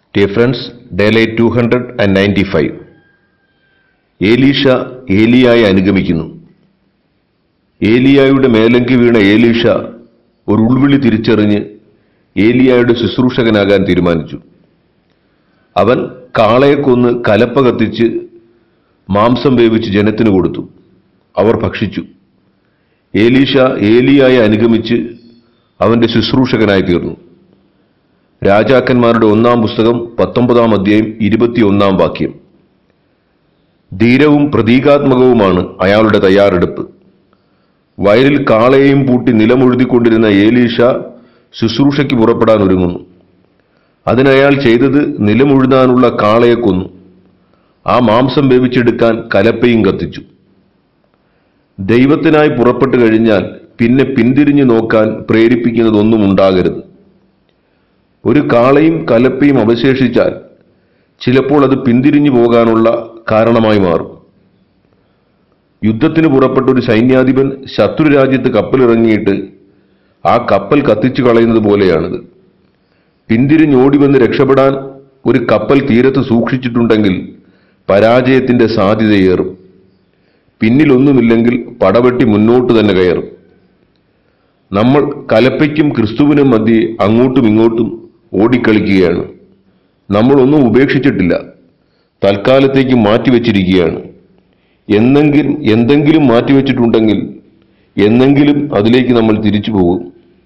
Dear friends, daylight 295. Elisha ഏലിയായെ അനുഗമിക്കുന്നു ഏലിയായുടെ മേലങ്കി വീണ ഏലീഷ ഒരു ഉൾവിളി തിരിച്ചറിഞ്ഞ് ഏലിയായുടെ ശുശ്രൂഷകനാകാൻ തീരുമാനിച്ചു അവൻ കാളയെ കൊന്ന് കലപ്പ കത്തിച്ച് മാംസം വേവിച്ച് ജനത്തിന് കൊടുത്തു അവർ ഭക്ഷിച്ചു ഏലീഷ ഏലിയായെ അനുഗമിച്ച് അവന്റെ ശുശ്രൂഷകനായി തീർന്നു രാജാക്കന്മാരുടെ ഒന്നാം പുസ്തകം പത്തൊമ്പതാം അധ്യായം ഇരുപത്തിയൊന്നാം വാക്യം ധീരവും പ്രതീകാത്മകവുമാണ് അയാളുടെ തയ്യാറെടുപ്പ് വയലിൽ കാളയെയും പൂട്ടി നിലമുഴുതിക്കൊണ്ടിരുന്ന ഏലീഷ ശുശ്രൂഷയ്ക്ക് പുറപ്പെടാൻ ഒരുങ്ങുന്നു അതിനയാൾ ചെയ്തത് നിലമുഴുതാനുള്ള കാളയെ കൊന്നു ആ മാംസം വേവിച്ചെടുക്കാൻ കലപ്പയും കത്തിച്ചു ദൈവത്തിനായി പുറപ്പെട്ടു കഴിഞ്ഞാൽ പിന്നെ പിന്തിരിഞ്ഞു നോക്കാൻ പ്രേരിപ്പിക്കുന്നതൊന്നും ഉണ്ടാകരുത് ഒരു കാളയും കലപ്പയും അവശേഷിച്ചാൽ ചിലപ്പോൾ അത് പിന്തിരിഞ്ഞു പോകാനുള്ള കാരണമായി മാറും യുദ്ധത്തിന് പുറപ്പെട്ട ഒരു സൈന്യാധിപൻ ശത്രുരാജ്യത്ത് കപ്പലിറങ്ങിയിട്ട് ആ കപ്പൽ കത്തിച്ചു കളയുന്നത് പോലെയാണിത് പിന്തിരിഞ്ഞോടി വന്ന് രക്ഷപ്പെടാൻ ഒരു കപ്പൽ തീരത്ത് സൂക്ഷിച്ചിട്ടുണ്ടെങ്കിൽ പരാജയത്തിന്റെ സാധ്യതയേറും പിന്നിലൊന്നുമില്ലെങ്കിൽ പടവെട്ടി മുന്നോട്ട് തന്നെ കയറും നമ്മൾ കലപ്പയ്ക്കും ക്രിസ്തുവിനും മധ്യേ അങ്ങോട്ടും ഇങ്ങോട്ടും ഓടിക്കളിക്കുകയാണ് നമ്മളൊന്നും ഉപേക്ഷിച്ചിട്ടില്ല തൽക്കാലത്തേക്ക് മാറ്റിവെച്ചിരിക്കുകയാണ് എന്നെങ്കിലും എന്തെങ്കിലും മാറ്റിവെച്ചിട്ടുണ്ടെങ്കിൽ എന്നെങ്കിലും അതിലേക്ക് നമ്മൾ തിരിച്ചു പോകും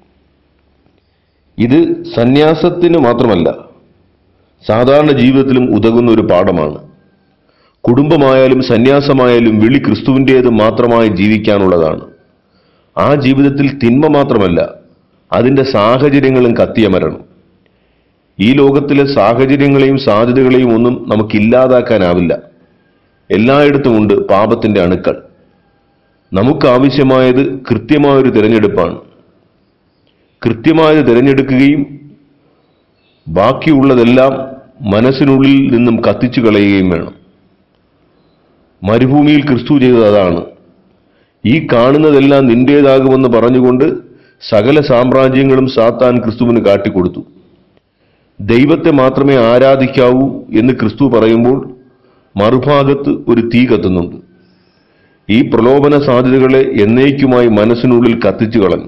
ഇത് സന്യാസത്തിന് മാത്രമല്ല സാധാരണ ജീവിതത്തിലും ഉതകുന്ന ഒരു പാഠമാണ് കുടുംബമായാലും സന്യാസമായാലും വിളി ക്രിസ്തുവിൻ്റേത് മാത്രമായി ജീവിക്കാനുള്ളതാണ് ആ ജീവിതത്തിൽ തിന്മ മാത്രമല്ല അതിൻ്റെ സാഹചര്യങ്ങളും കത്തിയമരണം ഈ ലോകത്തിലെ സാഹചര്യങ്ങളെയും സാധ്യതകളെയും ഒന്നും നമുക്കില്ലാതാക്കാനാവില്ല എല്ലായിടത്തുമുണ്ട് പാപത്തിന്റെ അണുക്കൾ നമുക്ക് ആവശ്യമായത് കൃത്യമായൊരു തിരഞ്ഞെടുപ്പാണ് കൃത്യമായത് തിരഞ്ഞെടുക്കുകയും ബാക്കിയുള്ളതെല്ലാം മനസ്സിനുള്ളിൽ നിന്നും കത്തിച്ചു കളയുകയും വേണം മരുഭൂമിയിൽ ക്രിസ്തു ചെയ്തത് അതാണ് ഈ കാണുന്നതെല്ലാം നിന്റേതാകുമെന്ന് പറഞ്ഞുകൊണ്ട് സകല സാമ്രാജ്യങ്ങളും സാത്താൻ ക്രിസ്തുവിന് കാട്ടിക്കൊടുത്തു ദൈവത്തെ മാത്രമേ ആരാധിക്കാവൂ എന്ന് ക്രിസ്തു പറയുമ്പോൾ മറുഭാഗത്ത് ഒരു തീ കത്തുന്നുണ്ട് ഈ പ്രലോഭന സാധ്യതകളെ എന്നേക്കുമായി മനസ്സിനുള്ളിൽ കത്തിച്ചു കളഞ്ഞു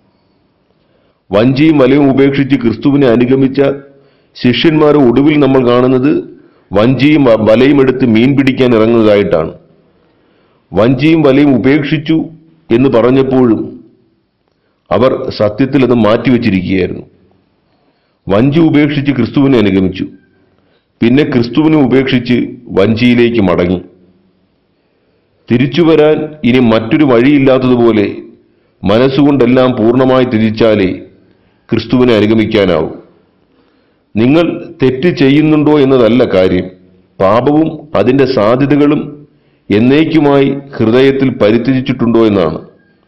വഞ്ചിയും വലയും ഉപേക്ഷിച്ച് ക്രിസ്തുവിനെ അനുഗമിച്ച ശിഷ്യന്മാരെ ഒടുവിൽ നമ്മൾ കാണുന്നത് വഞ്ചിയും വ- വലയും എടുത്ത് മീൻ പിടിക്കാൻ ഇറങ്ങുന്നതായിട്ടാണ് വഞ്ചിയും വലയും ഉപേക്ഷിച്ചു എന്ന് പറഞ്ഞപ്പോഴും അവർ സത്യത്തിൽ അത് മാറ്റിവെച്ചിരിക്കുകയായിരുന്നു വഞ്ചി ഉപേക്ഷിച്ച് ക്രിസ്തുവിനെ അനുഗമിച്ചു പിന്നെ ക്രിസ്തുവിനെ ഉപേക്ഷിച്ച് വഞ്ചിയിലേക്ക് മടങ്ങി തിരിച്ചു വരാൻ ഇനി മറ്റൊരു വഴിയില്ലാത്തതുപോലെ മനസ്സുകൊണ്ടെല്ലാം പൂർണ്ണമായി തിരിച്ചാലേ ക്രിസ്തുവിനെ അനുഗമിക്കാനാവൂ നിങ്ങൾ തെറ്റ് ചെയ്യുന്നുണ്ടോ എന്നതല്ല കാര്യം പാപവും അതിന്റെ സാധ്യതകളും എന്നേക്കുമായി ഹൃദയത്തിൽ പരിത്യജിച്ചിട്ടുണ്ടോ എന്നാണ്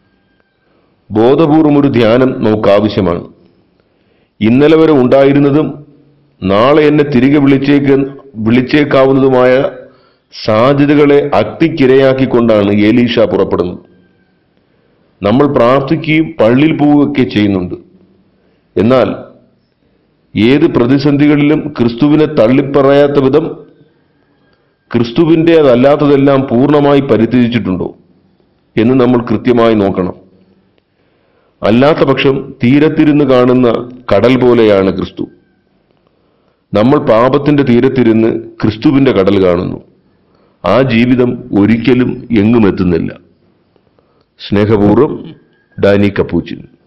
ബോധപൂർവം ഒരു ധ്യാനം നമുക്ക് ആവശ്യമാണ് ഇന്നലെ വരെ ഉണ്ടായിരുന്നതും നാളെ എന്നെ തിരികെ വിളിച്ചേക്ക് വിളിച്ചേക്കാവുന്നതുമായ സാധ്യതകളെ അഗ്നിക്കിരയാക്കിക്കൊണ്ടാണ് ഏലീഷ പുറപ്പെടുന്നത് നമ്മൾ പ്രാർത്ഥിക്കുകയും പള്ളിയിൽ പോവുകയൊക്കെ ചെയ്യുന്നുണ്ട് എന്നാൽ ഏത് പ്രതിസന്ധികളിലും ക്രിസ്തുവിനെ തള്ളിപ്പറയാത്ത വിധം ക്രിസ്തുവിൻ്റെ അതല്ലാത്തതെല്ലാം പൂർണ്ണമായി പരിത്യജിച്ചിട്ടുണ്ടോ എന്ന് നമ്മൾ കൃത്യമായി നോക്കണം അല്ലാത്ത പക്ഷം തീരത്തിരുന്ന് കാണുന്ന കടൽ പോലെയാണ് ക്രിസ്തു നമ്മൾ പാപത്തിന്റെ തീരത്തിരുന്ന് ക്രിസ്തുവിന്റെ കടൽ കാണുന്നു ആ ജീവിതം ഒരിക്കലും എങ്ങും എത്തുന്നില്ല സ്നേഹപൂർവ്വം ഡാനി കപ്പൂച്ചിൻ